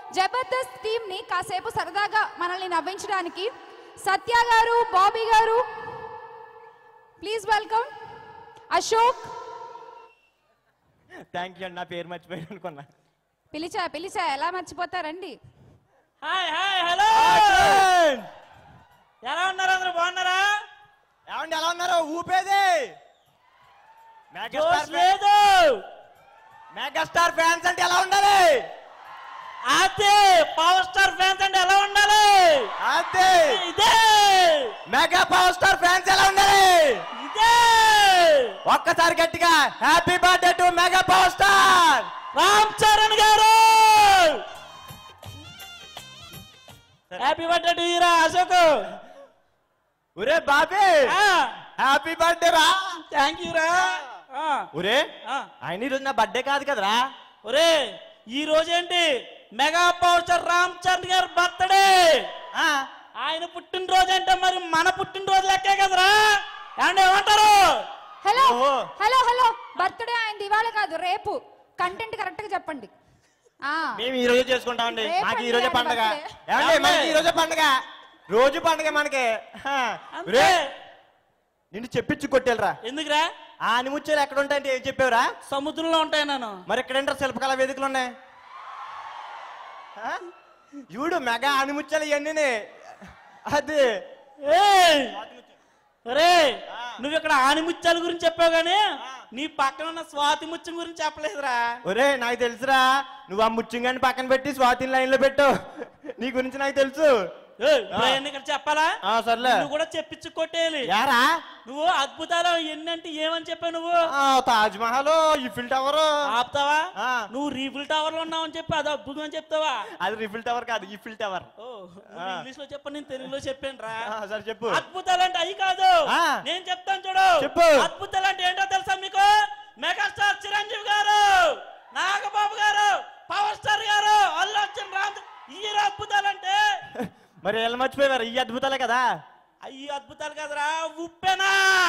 Jabardasth team ని కాసేపు సరదాగా మనల్ని నవ్వించడానికి సత్య గారు బాబీ గారు please welcome Ashok thank you అండి నా పేరు మర్చిపోయాను అనుకున్నా పిలిచా పిలిచా ఎలా మర్చిపోతారండి హాయ్ హాయ్ హలో ఎలా ఉన్నారు అందరూ బాగున్నారా ఏమండి ఎలా ఉన్నారు ఊపేది మెగాస్టార్ జోష్ లేదు మెగాస్టార్ ఫ్యాన్స్ అంటే ఎలా ఉండాలి అదే పవర్ స్టార్ ఫ్యాన్స్ అంటే ఎలా ఉండాలి అదే ఇదే మెగా పవర్ స్టార్ ఫ్యాన్స్ ఎలా ఉండాలి ఇదే ఒక్కసారి గట్టిగా happy birthday to mega power star Ram Charan గారు happy birthday to Heera Ashok ఒరే బాబీ హ్యాపీ బర్త్డే రా థ్యాంక్ యూ రా ఆ, ఒరే ఆ. ఆయన ఈరోజు నా బర్త్డే కాదు కదరా ఒరే ఈ రోజు ఏంటి mega power star Ram Charan గారి బర్త్డే ఆ, ఆయన పుట్టినరోజు అంటే మరి మన పుట్టినరోజు లెక్కే కదరా ఏమండి ఏమంటారు హలో ఓహో. హలో హలో బర్త్డే ఆయన ఇవాళ కాదు రేపు కంటెంట్ కరెక్ట్ గా చెప్పండి ఆ మేము ఈ రోజే చేసుకుంటామండి రేపు మాకు ఈ అండి రోజే ఆయన పండగ birthday. ఏమండి ఏమండి? మనకి ఈ రోజే పండగ రోజు పండగ మనకి హా. అంతే ఒరే, నిన్ను చెప్పించి కొట్టేలరా ఎందుకురా ఆ అనిముచ్చాలు ఎక్కడ ఉంటాయంటే ఏం చెప్పావురా సముద్రంలో ఉంటాయి నేను మరి ఎక్కడేంటారు శిల్పకళా వేదికలు ఉన్నాయి ఆ? చూడు మెగా ఆనిముత్యాలు ఇవన్నీ అది ఏయ్! ఒరే నువ్వు ఇక్కడ ఆనిముత్యాల గురించి చెప్పావు గానీ నీ పక్కన ఉన్న స్వాతి ముత్యం గురించి చెప్పలేదురా ఒరే నాకు తెలుసురా నువ్వు ఆ ముచ్చింగాని పక్కన పెట్టి స్వాతిని లైన్ లో పెట్టు నీ గురించి నాకు తెలుసు ఏయ్, ఇప్పుడు అవన్నీ ఇక్కడ చెప్పాలా ఆ సర్లే నువ్వు కూడా చెప్పించి కొట్టేయాలి యారా నువ్వు అద్భుతాలు ఎన్ని అంటే ఏమని చెప్పావు నువ్వు ఆ, తాజ్ మహల్ ఈఫిల్ టవర్ ఆపుతావా ఆ. నువ్వు రీఫిల్ టవర్ లో ఉన్నావని చెప్పి అది అద్భుతం అని చెప్తావా అది రిఫిల్ టవర్ కాదు ఈఫిల్ టవర్ ఓ నువ్వు ఇంగ్లీష్ లో చెప్ప నేను తెలుగులో చెప్పాను రా ఆ, సరే చెప్పు అద్భుతాలు అంటే అవి కాదు ఆ. నేను చెప్తాను చూడు చెప్పు. అద్భుతాలు అంటే ఏంటో తెలుసా మీకు మెగాస్టార్ చిరంజీవి గారు నాగబాబు గారు పవర్ స్టార్ గారు అల్లు అర్జున్ రామ్ ఈ అద్భుతాలు అంటే మరి ఎలా మర్చిపోయారు ఈ అద్భుతాలే కదా అయ్యి అద్భుతాలు కదరా ఉప్పెనా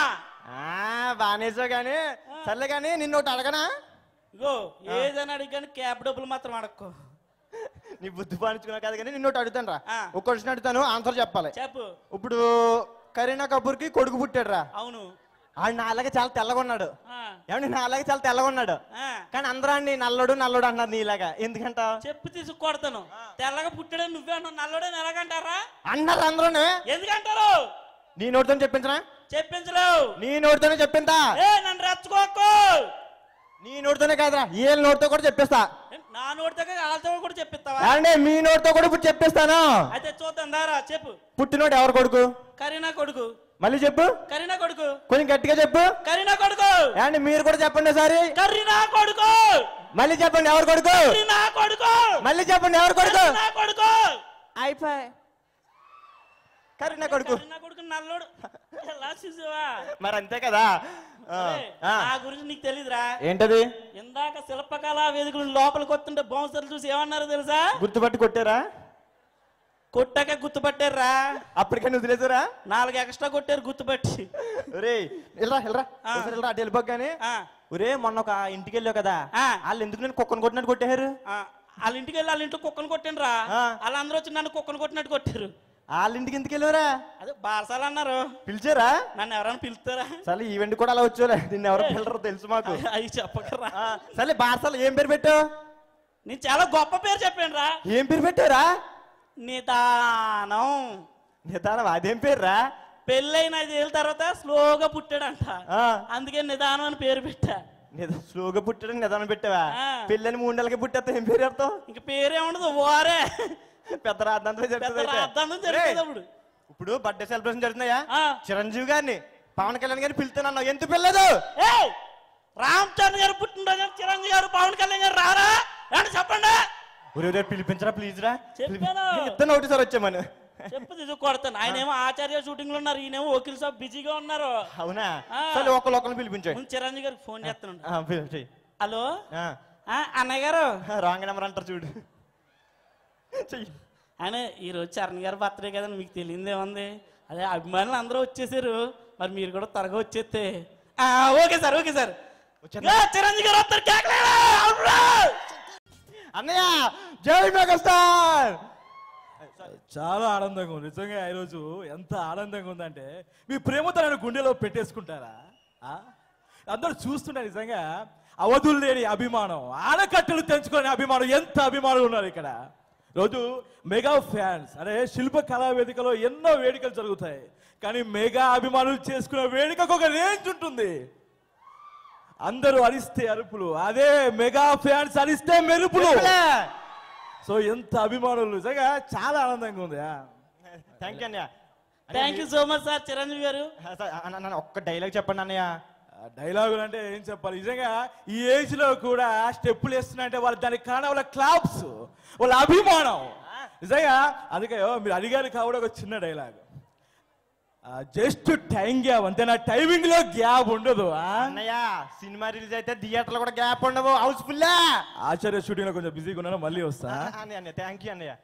ఆ బానేసావు గానీ సర్లే గానీ నిన్ను ఒకటి అడగనా ఇగో ఏదైనా అడిగాని క్యాబ్ డబ్బులు మాత్రం అడక్కో నీ బుద్ధి పాడించుకున్నావు కదా కానీ నిన్ను ఒకటి అడుగుతాను రా ఆ. ఒక క్వశ్చన్ అడుగుతాను ఆన్సర్ చెప్పాలి చెప్పు ఇప్పుడు కరీనా కపూర్ కి కొడుకు పుట్టాడు రా అవును ఆడు నాలాగే చాలా తెల్లగా ఉన్నాడు ఆ, ఏమండి నాలాగే చాలా తెల్లగా ఉన్నాడు ఆ. కానీ అందరూ అండి నల్లడు నల్లడు అన్నారు నీలాగా ఎందుకంట చెప్పు తీసి కొడతాను తెల్లగా పుట్టాడని నువ్వే అన్నావు నల్లడని ఎలాగంటారా అన్నారు అందరూ ఎందుకంటారు నీ నోటితో చెప్పించరా చెప్పించలేవు నీ నోటితోనే చెప్పిందా ఏ నన్ను రెచ్చగోకు నీ నోటితోనే కాదురా ఏ నోటితో కూడా చెప్పిస్తా ఏ, నా నోటితో వాళ్ళతో కూడా చెప్పిస్తావా ఏమండి మీ నోటితో కూడా ఇప్పుడు చెప్పిస్తాను అయితే చూద్దాం దారా చెప్పు పుట్టినోడు ఎవరు కొడుకు కరీనా కొడుకు మళ్ళీ చెప్పు కరీనా కొడుకు కొంచెం గట్టిగా చెప్పు కరీనా కొడుకు ఏమండి మీరు కూడా చెప్పండి ఒకసారి కరీనా కొడుకు మళ్ళీ చెప్పండి ఎవరు కొడుకు కరీనా కొడుకు మళ్ళీ చెప్పండి ఎవరు కొడుకు కరీనా కొడుకు అయిపోయి కరీనా కొడుకు కరీనా కొడుకు నల్లోడు ఎలా చూసావా మరి అంతే కదా ఆ, ఒరేయ్, ఆ. నా గురించి నీకు తెలీదురా ఏంటది ఇందాక శిల్పకళా వేదికలు లోపలికి వస్తుంటే బౌన్సర్లు చూసి ఏమన్నారు తెలుసా గుర్తుపట్టి కొట్టారా కొట్టాక గుర్తుపట్టారా అప్పటికని వదిలేసారా నాలుగు ఎక్స్ట్రా కొట్టారు గుర్తుపట్టి ఒరే వెళ్ళరా వెళ్ళరా ఆ. ఒకసారి వెళ్ళరా అటు వెళ్ళిపోగానే ఆ, ఒరే మొన్న ఒక ఇంటికి వెళ్ళావు కదా ఆ. వాళ్ళు ఎందుకు నేను కుక్కను కొట్టినట్టు కొట్టారు ఆ, వాళ్ళ ఇంటికి వెళ్ళి వాళ్ళ ఇంట్లో కుక్కను కొట్టాను రా ఆ. వాళ్ళందరూ వచ్చి నన్ను కుక్కను కొట్టినట్టు కొట్టారు వాళ్ళ ఇంటికి ఎందుకు వెళ్ళారా అదే బారసాలు అన్నారు పిలిచారా నన్ను ఎవరైనా పిలుస్తారా సరే ఈవెంట్ కూడా అలా వచ్చోలే నిన్ను ఎవరు పిల్లరో తెలుసు మాకు అవి చెప్పకరా ఆ, సరే బార్సాలు ఏం పేరు పెట్టావు నేను చాలా గొప్ప పేరు చెప్పాను రా ఏం పేరు పెట్టారా నిదానం నిదానం అదేం పేరు రా పెళ్ళైన ఐదేళ్ళ తర్వాత స్లోగా పుట్టాడంట అందుకే నిదానం అని పేరు పెట్టా స్లోగా పుట్టడం నిదానం పెట్టావా ఆ. పిల్లని మూడు నెలలకి పుట్టేస్తా ఏం పేరు చెప్తావు ఇంక పేరేముండదు వారే పెద్ద రాద్దాంతో పెద్ద రాద్ధాంతం జరుగుతుంది అప్పుడు. ఇప్పుడు బర్త్డే సెలబ్రేషన్ జరుగుతున్నాయా ఆ. చిరంజీవి గారిని పవన్ కళ్యాణ్ గారిని పిలుతున్నాను ఎందుకు పిల్లదు ఏయ్ రామ్ చరణ్ గారు పుట్టినరోజు అని చిరంజీవి గారు పవన్ కళ్యాణ్ గారు రారా ఏంటి చెప్పండి ఒరే ఒరే పిలిపించరా ప్లీజ్ రా చెప్పాను. ఇద్దరు ఒకటి వచ్చామని చెప్పు ఇది కొడతాను ఆయన ఏమో ఆచార్య షూటింగ్ లో ఉన్నారు ఈయనేమో వకీల్ సాబ్ బిజీగా ఉన్నారు అవునా ఆ. సరే ఒకళ్ళు ఒకళ్ళు పిలిపించండి ముందు చిరంజీవి గారికి ఫోన్ చేస్తాను ఆ, పిలు- చెయ్యి. హలో ఆ. ఆ, అన్నయ్య గారు రాంగ్ నెంబర్ అంటారు చూడు చెయ్యి ఆయన ఈ రోజు చరణ్ గారి బర్త్డే కదా మీకు తెలియదు ఏముంది అదే అభిమానులు అందరూ వచ్చేసారు మరి మీరు కూడా త్వరగా వచ్చేస్తే ఆ, ఓకే సార్ ఓకే సార్ వచ్చేద్దాం. ఇగో చిరంజీవి గారు వస్తారు కేకలేరా! అవునురా! అన్నయ్య జై మెగాస్టార్ చాలా ఆనందంగా ఉంది నిజంగా ఈరోజు ఎంత ఆనందంగా ఉందంటే మీ ప్రేమతో నన్ను గుండెలో పెట్టేసుకుంటారా ఆ? అందరూ చూస్తుంటే నిజంగా అవధులు లేని అభిమానం ఆనకట్టలు తెంచుకునే అభిమానం ఎంత అభిమానులు ఉన్నారు ఇక్కడ రోజు మెగా ఫ్యాన్స్ అదే శిల్ప కళా వేదికలో ఎన్నో వేడుకలు జరుగుతాయి కానీ మెగా అభిమానులు చేసుకునే వేడుకకు ఒక రేంజ్ ఉంటుంది అందరూ అరిస్తే అరుపులు అదే మెగా ఫ్యాన్స్ అరిస్తే మెరుపులు సో ఎంత అభిమానులు నిజంగా చాలా ఆనందంగా ఉంది ఆ. థ్యాంక్ యూ అన్నయ్య thank you so much sir Chiranjeevi గారు సార్, అన్న, అన్న, ఒక్క డైలాగ్ చెప్పండి అన్నయ్య ఆ డైలాగులు అంటే ఏం చెప్పాలి నిజంగా ఈ ఏజ్ లో కూడా స్టెప్పులు వేస్తున్నారంటే వాళ్ళ దానికి కారణం వాళ్ళ క్లాప్స్ వాళ్ళ అభిమానం నిజంగా అందుకే ఓ, మీరు అడిగారు కాబట్టి ఒక చిన్న డైలాగ్ జస్ట్ టైం గ్యాప్ అంతే నా టైమింగ్ లో గ్యాప్ ఉండదు ఆ? అన్నయ్య సినిమా రిలీజ్ అయితే థియేటర్లో కూడా గ్యాప్ ఉండవు హౌస్ ఫుల్ ఆచార్య షూటింగ్ లో కొంచెం బిజీగా ఉన్నాను మళ్ళీ వస్తా అన్నయ్య అన్నయ్య థ్యాంక్ యూ అన్నయ్య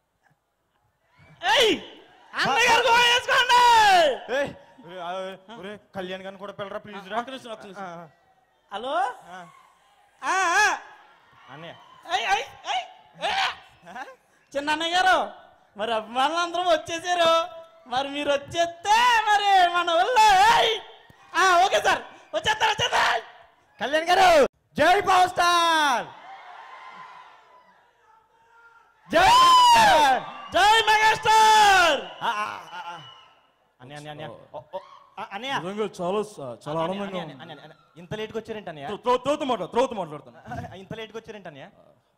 ఏయ్ అన్నగారు గోవా వేసుకోండి ఏయ్, ఒరే, ఆ, ఒరే, కళ్యాణ్ గారిని కూడా పిల్లరా ప్లీజ్ రా ఒక్క నిమిషం, ఒక్క నిమిషం. ఆ, హలో ఆ, ఆ, ఆ. అన్నయ్య ఏయ్, ఏయ్, ఏయ్, ఏయ్. చిన్న అన్నయ్య గారు మరి అభిమానులు అందరం వచ్చేసారు మరి మీరు వచ్చేస్తే మరి మన ఊళ్ళో ఏయ్. ఆ, ఓకే సార్ వచ్చేస్తారు వచ్చేస్తారు కళ్యాణ్ గారు జై పవర్ స్టార్ జై పవర్ స్టార్! జై మెగాస్టార్ ఆ, ఆ, ఆ, ఆ. అన్నయ్య అన్నయ్య అన్నయ్య ఓ, ఓ, ఆ, అన్నయ్య నిజంగా చాలా చాలా అన్నయ్య, ఆనందంగా అన్నయ్య, ఉంది అన్నయ్య, అన్నయ్య, ఇంత లేట్కి వచ్చారేంటి అన్నయ్య త్రో- త్రోత మాట్లా త్రోత మాట్లాడుతాను ఆ, ఇంత లేట్కి వచ్చారేంటి అన్నయ్య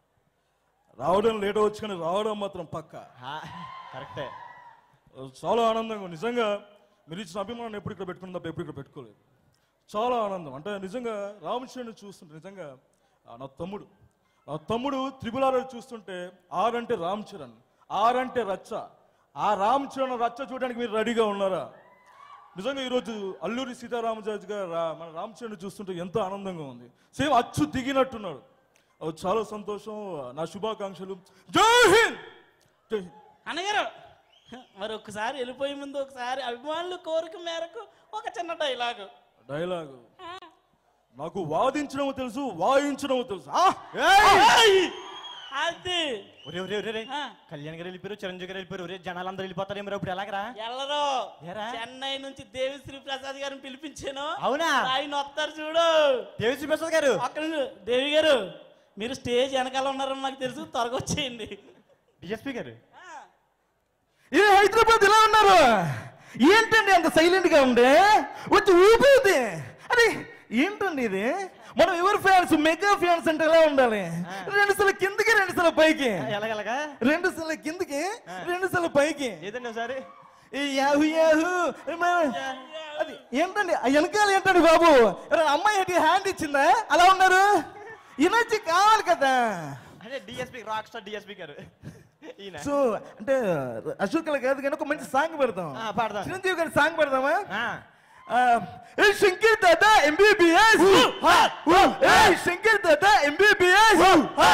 రావడం లేట్ అవచ్చు కానీ రావడం మాత్రం పక్క ఆ, కరెక్టే చాలా ఆనందంగా ఉంది. నిజంగా మీరు ఇచ్చిన అభిమానం ఎప్పుడు ఇక్కడ పెట్టుకున్న తప్ప ఎప్పుడు ఇక్కడ పెట్టుకోలేదు చాలా ఆనందం అంటే నిజంగా రామచరణ్ చూస్తుంటే నిజంగా ఆ, నా తమ్ముడు నా తమ్ముడు త్రిపుల్ ఆర్ చూస్తుంటే ఆర్ అంటే రామ్ చరణ్ ఆర్ అంటే రచ్చ ఆ రామ్ చరణ్ రచ్చ చూడడానికి మీరు రెడీగా ఉన్నారా నిజంగా ఈరోజు అల్లూరి సీతారామరాజు గారు రా- మన రామ్ చరణ్ చూస్తుంటే ఎంతో ఆనందంగా ఉంది సేమ్ అచ్చు దిగినట్టున్నాడు అది చాలా సంతోషం నా శుభాకాంక్షలు జై హింద్ జై హింద్ అన్నగారు మరి ఒకసారి వెళ్ళిపోయే ముందు ఒకసారి అభిమానుల కోరిక మేరకు ఒక చిన్న డైలాగు డైలాగు నాకు వాదించడం తెలుసు వాయించడం తెలుసు ఆ! ఏయ్! అది ఒరే ఒరే ఒరే ఒరే. ఆ. కళ్యాణ్ గారు వెళ్ళిపోయారు చిరంజీవి గారు వెళ్ళిపోయారు ఒరే జనాలు అందరూ వెళ్ళిపోతారు మరి ఇప్పుడు ఎలాగరా ఎల్లరో ఏరా? చెన్నై నుంచి దేవిశ్రీ ప్రసాద్ గారిని పిలిపించాను అవునా ఆయన వస్తారు చూడు దేవిశ్రీ ప్రసాద్ గారు అక్కడ దేవి గారు మీరు స్టేజ్ వెనకాల ఉన్నారని నాకు తెలుసు త్వరగా వచ్చేయండి డిఎస్పీ గారు ఇది హైదరాబాద్ ఇలా ఉన్నారు ఏంటండి అంత సైలెంట్ గా ఉండే వచ్చి ఊపిది అరే ఏంటండి ఇది మనం ఎవరు ఫ్యాన్స్ మెగా ఫ్యాన్స్ అంటే ఎలా ఉండాలి రెండు సార్లు కిందకి రెండు సార్లు పైకి ఎలాగెలాగా రెండు సార్లు కిందకి రెండు సార్లు పైకి ఏదండి ఒకసారి ఈ యాహూ యాహూ మన- అది ఏంటండి ఆ వెనకాల ఏంటండి బాబు ఎవరైనా అమ్మాయి ఏంటి హ్యాండ్ ఇచ్చిందా అలా ఉన్నారు ఎనర్జీ కావాలి కదా అంటే డిఎస్పీ రాక్ స్టార్ డిఎస్పీ గారు ఈయన సో అంటే అశోక్ కళ కాదు కానీ ఒక మంచి సాంగ్ పెడతాం ఆ, పాడదాం. చిరంజీవి గారి సాంగ్ పెడదామా ఆ, ఆ, ఏ శంకర్ దాదా ఎంబీబీఎస్ ఏ శంకర్ దాదా ఎంబీబీఎస్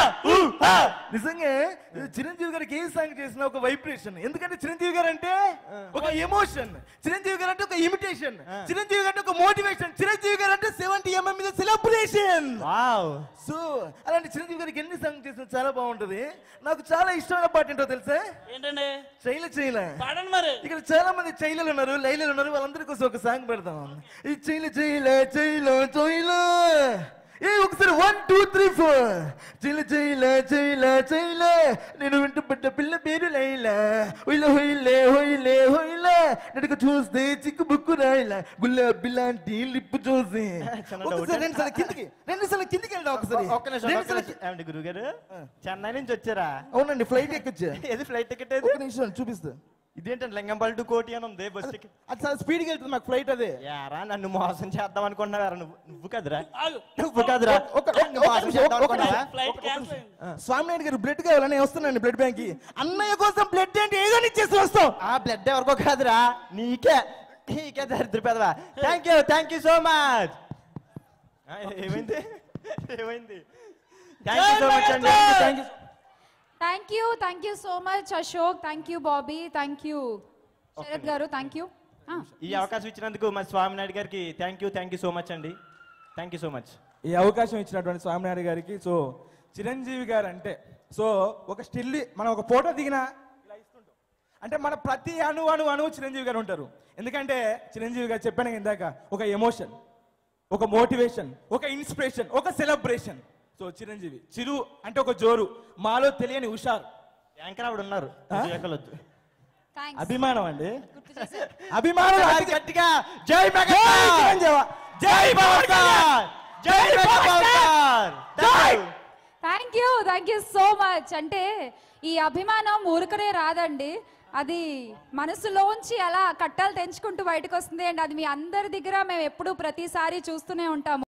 నిజంగా చిరంజీవి గారికి ఏ సాంగ్ చేసిన ఒక వైబ్రేషన్ ఎందుకంటే చిరంజీవి గారు అంటే ఒక ఎమోషన్ చిరంజీవి గారు అంటే ఒక ఇమిటేషన్ చిరంజీవి గారు అంటే ఒక మోటివేషన్ చిరంజీవి గారు అంటే సెవెంటీ ఎంఎం మీద సెలబ్రేషన్ వావ్ సో అలాంటి చిరంజీవి గారికి ఎన్ని సాంగ్ చేసినా చాలా బాగుంటది నాకు చాలా ఇష్టమైన పాట ఏంటో తెలుసా ఏంటండి చైల చైల పాడండి మరి ఇక్కడ చాలా మంది చైలలు ఉన్నారు లైలలు ఉన్నారు వాళ్ళందరి కోసం ఒక సాంగ్ పెడతాం ఈ చైల చైల చైల చైల ఏ ఒకసారి వన్ టూ త్రీ ఫోర్ చైల చైల చైల చైల నేను వింటూ పెట్ట పిల్ల పేరు లైల హొయ్ల హొయ్లే హొయ్లే హొయ్ల నడుక చూస్తే చిక్కు బుక్కు రాయిల గులాబీ లాంటి లిప్పు చూసి చిన్న ఒకసారి doubt. రెండు సార్లు కిందికి రెండు సార్లు కిందికి వెళ్దాం ఒకసారి ఒక్క నిమిషం రెండు ఒక్క సార్లు నిమిషం. ఏమండి గురువు గారు చెన్నై నుంచి వచ్చారా అవునండి ఫ్లైట్ ఎక్కొచ్చా ఏది ఫ్లైట్ టికెట్ ఏది ఒక నిమిషం చూపిస్తా ఇదేంటండి లింగంపల్లి టు కోటి అని ఉంది బస్ టికెట్ అది చాలా స్పీడ్గా వెళ్తుంది మాకు ఫ్లైట్ అదే యారా నన్ను మోసం చేద్దాం అనుకున్నావారా నువ్వు నువ్వు కదరా ఆగు. నువ్వు కదరా ఒక- నన్ను ఒక మోసం నిమిషం, చేద్దాం ఒక నిమిషం. అనుకున్నావా? ఫ్లైట్ క్యాన్సిల్ అయింది. స్వామినాయుడు గారు బ్లడ్ కావాలని వస్తున్నాను బ్లడ్ బ్యాంక్ కి అన్నయ్య కోసం బ్లడ్ అంటే ఏదో ఇచ్చేసి వస్తాం ఆ బ్లడ్ ఎవరికో కాదురా నీకే నీకే దరిద్ర పెదవా thank you thank you so much ఏమైంది ఏమైంది థ్యాంక్ యూ సో మచ్ అండి thank you thank you thank you so much Ashok thank you Bobby thank you Sharath గారు థ్యాంక్ యూ ఈ అవకాశం ఇచ్చినందుకు మా స్వామినాయుడు గారికి thank you thank you so much అండి థ్యాంక్ యూ సో మచ్ ఈ అవకాశం ఇచ్చినటువంటి స్వామినాయుడు గారికి సో చిరంజీవి గారు అంటే సో ఒక స్టిల్ మనం ఒక ఫోటో దిగినా ఇలా ఇస్తుంటాం అంటే మన ప్రతి అణు అణు అణువు చిరంజీవి గారు ఉంటారు ఎందుకంటే చిరంజీవి గారు చెప్పాను కదా ఇందాక ఒక ఎమోషన్ ఒక మోటివేషన్ ఒక ఇన్స్పిరేషన్ ఒక సెలబ్రేషన్ సో చిరంజీవి చిరు అంటే ఒక జోరు మాలో తెలియని హుషారు యాంకర్ ఆవిడ ఉన్నారు ఆ? ఎక్కలొద్దు థ్యాంక్స్ అభిమానం అండి గుర్తు చేశారు అభిమానం ఒకసారి అందుకే- గట్టిగా జై జై మెగాస్టార్ చిరంజీవి! జై పవర్ స్టార్ జై మెగా పవర్ స్టార్ జై! Thank you thank you so much అంటే ఈ అభిమానం ఊరికనే రాదండి అది మనసులోంచి అలా కట్టాలు తెంచుకుంటూ బయటకు వస్తుంది అండ్ అది మీ అందరి దగ్గర మేము ఎప్పుడూ ప్రతిసారి చూస్తూనే ఉంటాము